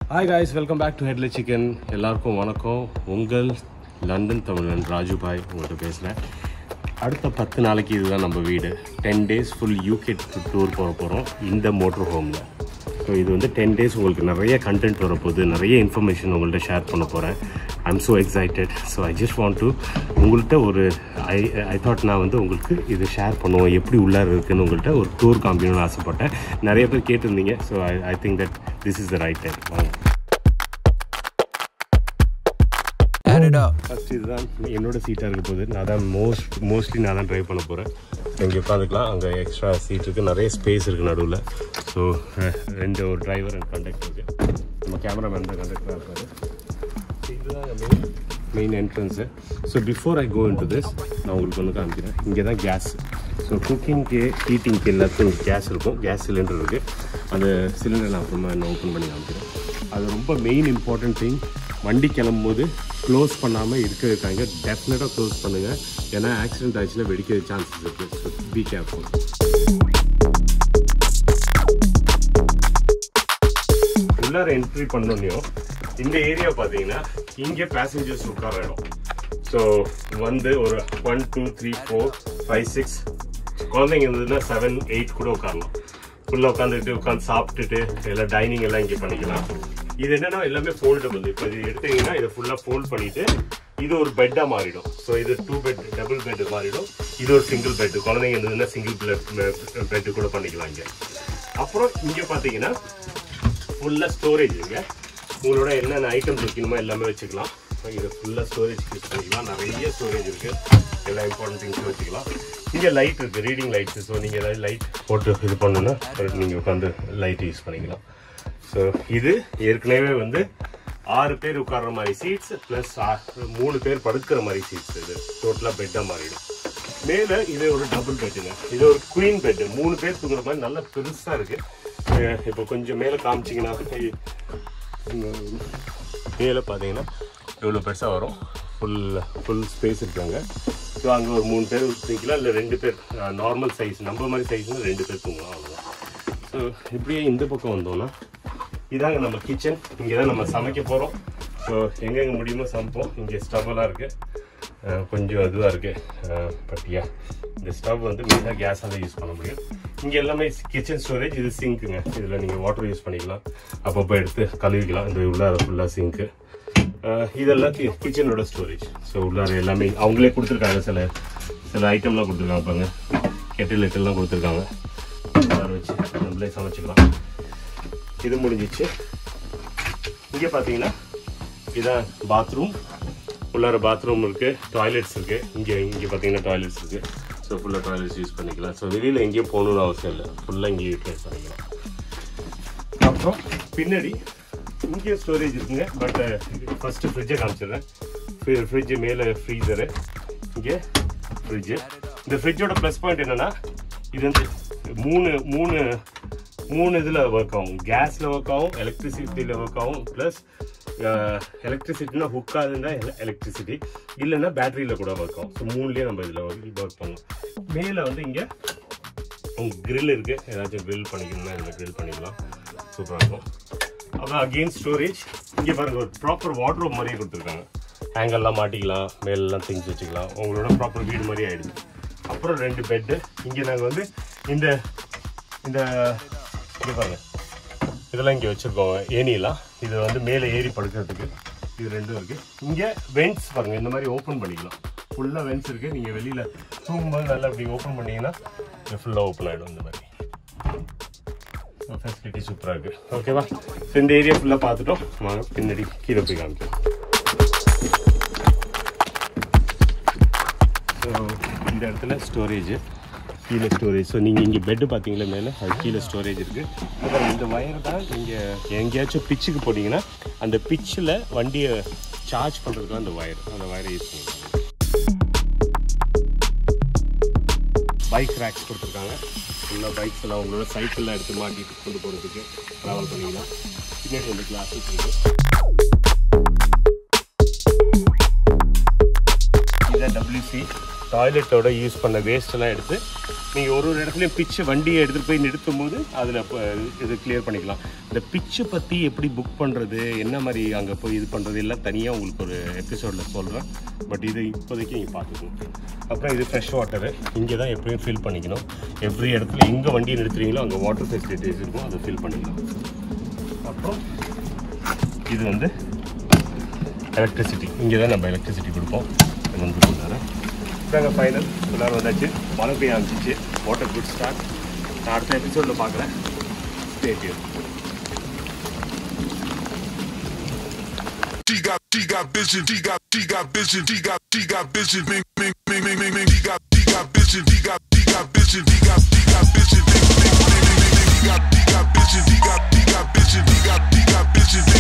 Hi guys welcome back to ஹெட்ல chicken எல்லாருக்கும் வணக்கம் உங்கள் லண்டன் தமிழன் ராஜுபாய் உங்கள்கிட்ட பேசுகிறேன் அடுத்த பத்து நாளைக்கு இதுதான் நம்ம வீடு ten days full UK tour போக போகிறோம் இந்த மோட்டர் ஹோமில் ஸோ இது வந்து டென் டேஸ் உங்களுக்கு நிறைய கண்டென்ட் வரப்போகுது நிறைய இன்ஃபர்மேஷன் உங்கள்கிட்ட ஷேர் பண்ண போகிறேன் I am so excited so I just want to உங்கள்கிட்ட ஒரு ஐ ஐ தாட் நான் வந்து உங்களுக்கு இது ஷேர் பண்ணுவோம் எப்படி உள்ளார இருக்குன்னு உங்கள்கிட்ட ஒரு டூர் காமிக்கணும்னு ஆசைப்பட்டேன் நிறைய பேர் கேட்டிருந்தீங்க so I I think that this is the right time வாங்க Add it up. ஃபஸ்ட் இதுதான் என்னோட சீட்டாக இருக்க போகுது நான் தான் மோஸ்ட் மோஸ்ட்லி நான் தான் ட்ரைவ் பண்ண போகிறேன் இங்கே உட்காந்துக்கலாம் அங்கே எக்ஸ்ட்ரா சீட் இருக்குது நிறைய ஸ்பேஸ் இருக்குது நடுவில் ஸோ ரெண்டு ஒரு டிரைவர் அண்ட் கண்டக்டர் இருக்குது நம்ம கேமராமேன் தான் கண்டக்டராக இருப்பார் இதுதான் main main entrance so before I go into this நான் உங்களுக்கு வந்து காமிக்கிறேன் இங்கே தான் கேஸ் ஸோ குக்கிங்க்கு ஹீட்டிங்க்கு எல்லாத்துக்கும் கேஸ் இருக்கும் கேஸ் சிலிண்டர் இருக்குது அந்த சிலிண்டர் நான் அப்புறமா என்ன ஓப்பன் பண்ணி காமிக்கிறேன் அது ரொம்ப மெயின் இம்பார்ட்டன்ட் திங் வண்டி கிளம்பும்போது க்ளோஸ் பண்ணாமல் இருக்க இருக்காங்க டெஃபினட்டாக க்ளோஸ் பண்ணுங்கள் ஏன்னா ஆக்சிடென்ட் ஆச்சுன்னா வெடிக்க சான்சஸ் இருக்குது ஸோ பி கேர்ஃபுல் உள்ளார என்ட்ரி பண்ணோன்னையும் இந்த ஏரியா பார்த்தீங்கன்னா இங்கே பேசஞ்சர்ஸ் உட்கார இடம் ஸோ வந்து ஒரு one two three four five six குழந்தைங்க இருந்ததுன்னா செவன் எயிட் கூட உட்காரலாம் ஃபுல்லாக உட்காந்துட்டு உட்காந்து சாப்பிட்டுட்டு எல்லாம் டைனிங் எல்லாம் இங்கே பண்ணிக்கலாம் இது என்னன்னா எல்லாமே ஃபோல்டபுள் இப்போ இது எடுத்தீங்கன்னா இதை ஃபுல்லாக ஃபோல்ட் பண்ணிட்டு இது ஒரு பெட்டாக மாறிடும் ஸோ இது டூ பெட் டபுள் பெட் மாறிடும் இது ஒரு சிங்கிள் பெட் குழந்தைங்க இருந்ததுன்னா சிங்கிள் பெட் கூட பண்ணிக்கலாம் இங்கே அப்புறம் இங்கே பார்த்தீங்கன்னா ஃபுல்லாக ஸ்டோரேஜ் இங்க உங்களோட என்னென்ன ஐட்டம்ஸ் வைக்கணுமோ எல்லாமே வச்சுக்கலாம் இது ஃபுல்லாக ஸ்டோரேஜ் யூஸ் பண்ணிக்கலாம் நிறைய ஸ்டோரேஜ் இருக்குது எல்லா இம்பார்ட்டன்ட் திங்ஸும் வச்சுக்கலாம் இங்கே லைட் இருக்குது ரீடிங் லைட்ஸ் ஸோ நீங்கள் ஏதாவது லைட் போட்டு இது பண்ணுன்னா நீங்கள் உட்காந்து லைட் யூஸ் பண்ணிக்கலாம் ஸோ இது ஏற்கனவே வந்து ஆறு பேர் உட்கார்ற மாதிரி சீட்ஸ் ப்ளஸ் மூணு பேர் படுக்கிற மாதிரி சீட்ஸ் இது டோட்டலாக பெட்டாக மாறிடும் மேலே இது ஒரு டபுள் பெட்டுங்க இது ஒரு குயின் பெட்டு மூணு பேர் தூங்குற மாதிரி நல்லா பெருசாக இருக்கு அஹ் இப்போ கொஞ்சம் மேலே காமிச்சிங்கன்னா மேலே பார்த்தீங்கன்னா இவ்வளோ பெருசாக வரும் ஃபுல் ஃபுல் ஸ்பேஸ் இருக்காங்க ஸோ அங்கே ஒரு மூணு பேர் தூங்கிக்கலாம் இல்லை ரெண்டு பேர் நார்மல் சைஸ் நம்ம மாதிரி சைஸ்னு ரெண்டு பேர் தூங்கலாம் அவ்வளோதான் ஸோ இப்படியே இந்த பக்கம் வந்தோம்னா இதாங்க நம்ம கிச்சன் இங்கே தான் நம்ம சமைக்க போகிறோம் ஸோ எங்கெங்கே முடியுமோ சமைப்போம் இங்கே ஸ்டவ்வெல்லாம் இருக்குது கொஞ்சம் இதுவாக இருக்குது பட்டியா இந்த ஸ்டவ் வந்து மெயினாக கேஸாக தான் யூஸ் பண்ண முடியும் இங்கே எல்லாமே கிச்சன் ஸ்டோரேஜ் இது சிங்க்குங்க இதில் நீங்கள் வாட்டர் யூஸ் பண்ணிக்கலாம் அப்பப்போ எடுத்து கழுவிக்கலாம் இந்த உள்ளார ஃபுல்லாக சிங்க்கு இதெல்லாம் கிச்சனோட ஸ்டோரேஜ் ஸோ உள்ளார எல்லாமே அவங்களே கொடுத்துருக்காங்க சில சில ஐட்டம்லாம் கொடுத்துருக்காங்க பாருங்க கெட்டில் எட்டெல்லாம் கொடுத்துருக்காங்க உள்ளார வச்சு நம்மளே சமைச்சிக்கலாம் இது முடிஞ்சிச்சு இங்கே பார்த்தீங்கன்னா இதான் பாத்ரூம் உள்ளார பாத்ரூம் இருக்கு டாய்லெட்ஸ் இருக்கு இங்கே இங்கே பார்த்தீங்கன்னா டாய்லெட்ஸ் இருக்கு ஸோ ஃபுல்லாக டாய்லெட்ஸ் யூஸ் பண்ணிக்கலாம் ஸோ வெளியில் எங்கேயும் போகணும்னு அவசியம் இல்லை ஃபுல்லாக இங்கே யூட்டிலைஸ் பண்ணிக்கலாம் அப்புறம் பின்னாடி இங்கே ஸ்டோரேஜ் இருக்குங்க பட் ஃபர்ஸ்ட் ஃப்ரிட்ஜை காமிச்சிடுறேன் ஃப்ரிட்ஜு மேலே ஃப்ரீசரு இங்கே ஃப்ரிட்ஜு இந்த ஃப்ரிட்ஜோட ப்ளஸ் பாயிண்ட் என்னன்னா இது வந்து மூணு மூணு மூணு இதில் ஒர்க் ஆகும் கேஸில் ஒர்க் ஆகும் எலக்ட்ரிசிட்டியில் ஒர்க் ஆகும் ப்ளஸ் எலக்ட்ரிசிட்டினா ஹுக்காக இருந்தால் எலக்ட்ரிசிட்டி இல்லைன்னா பேட்டரியில் கூட ஒர்க் ஆகும் ஸோ மூணுலேயே நம்ம இதில் ஒர்க் பண்ணலாம் மேலே வந்து இங்கே உங்கள் grill இருக்குது ஏதாச்சும் grill பண்ணிக்கணும்னா இதில் grill பண்ணிக்கலாம் சூப்பராக இருக்கும் அப்புறம் அகெயின் ஸ்டோரேஜ் இங்கே பாருங்க ஒரு ப்ராப்பர் வாட்ரோப் மாதிரியே கொடுத்துருக்காங்க ஹேங்கர்லாம் மாட்டிக்கலாம் மேலெல்லாம் திங்ஸ் வச்சுக்கலாம் உங்களோட ப்ராப்பர் வீடு மாதிரி ஆயிடுது அப்புறம் ரெண்டு பெட்டு இங்கே நாங்கள் வந்து இந்த இந்த இங்கே பாருங்க இதெல்லாம் இங்கே வச்சுருக்கோம் ஏனிலாம் இது வந்து மேலே ஏறி படுக்கிறதுக்கு இது ரெண்டும் இருக்குது இங்கே வென்ட்ஸ் பாருங்கள் இந்த மாதிரி ஓப்பன் பண்ணிக்கலாம் ஃபுல்லாக வென்ட்ஸ் இருக்குது நீங்கள் வெளியில் தூங்கும்போது நல்லா இப்படி ஓப்பன் பண்ணிங்கன்னா இது ஃபுல்லாக ஓப்பன் ஆகிடும் இந்த மாதிரி ஃபெசிலிட்டி சூப்பராக இருக்குது ஓகேவா ஸோ இந்த ஏரியா ஃபுல்லாக பார்த்துட்டோம் வாங்க பின்னாடி கீழே போய் காமிக்கிறோம் ஸோ இந்த இடத்துல ஸ்டோரேஜ் கீழே ஸ்டோரேஜ் ஸோ நீங்கள் இங்கே பெட்டு பார்த்தீங்களா மேலே அது கீழே ஸ்டோரேஜ் இருக்குது அப்புறம் இந்த ஒயர் தான் நீங்கள் எங்கேயாச்சும் பிச்சுக்கு போனீங்கன்னா அந்த பிச்சில் வண்டியை சார்ஜ் பண்ணுறதுக்கு அந்த ஒயர் அந்த ஒயரை யூஸ் பண்ணிக்கலாம் பைக் ரேக்ஸ் கொடுத்துருக்காங்க ஃபுல்லாக பைக்ஸ் எல்லாம் உங்களோட சைக்கிளில் எடுத்து மாட்டிட்டு கொண்டு போகிறதுக்கு ட்ராவல் பண்ணிக்கலாம் பின்னாடி வந்து கிளாஸஸ் இருக்குது இதை டபிள்யூசி டாய்லெட்டோட யூஸ் பண்ண வேஸ்ட் எல்லாம் எடுத்து நீங்கள் ஒரு ஒரு இடத்துலையும் பிச்சு வண்டியை எடுத்துகிட்டு போய் நிறுத்தும் போது அதில் இது கிளியர் பண்ணிக்கலாம் இந்த பிச்சு பற்றி எப்படி புக் பண்ணுறது என்ன மாதிரி அங்கே போய் இது பண்ணுறது எல்லாம் தனியாக உங்களுக்கு ஒரு எபிசோடில் சொல்கிறேன் பட் இது இப்போதைக்கு நீங்கள் பார்த்துக்கணும் அப்புறம் இது ஃப்ரெஷ் வாட்டரு இங்கே தான் எப்படியும் ஃபில் பண்ணிக்கணும் எவ்ரி இடத்துல எங்கே வண்டியை நிறுத்துறீங்களோ அங்கே வாட்டர் ஃபெசிலிட்டிஸ் இருக்கும் அதை ஃபில் பண்ணிக்கலாம் அப்புறம் இது வந்து எலக்ட்ரிசிட்டி இங்கே தான் நம்ம எலக்ட்ரிசிட்டி கொடுப்போம் இது வந்து உள்ளார இதாங்க ஃபைனல் உள்ளார வந்தாச்சு மழை பெய்ய ஆரம்பிச்சிச்சு வாட்டர் குட் ஸ்டார்ட் நான் அடுத்த எபிசோடில் பார்க்குறேன் ஸ்டேட்யூ She got, she got vision, she got, she got vision, she got, she got vision, bing, bing, bing, bing, bing, bing, she got, she got vision, she got, she got vision, she got, she got vision, bing, bing, bing, bing, bing, she got, she got vision, she got, she got vision, she got, she got vision,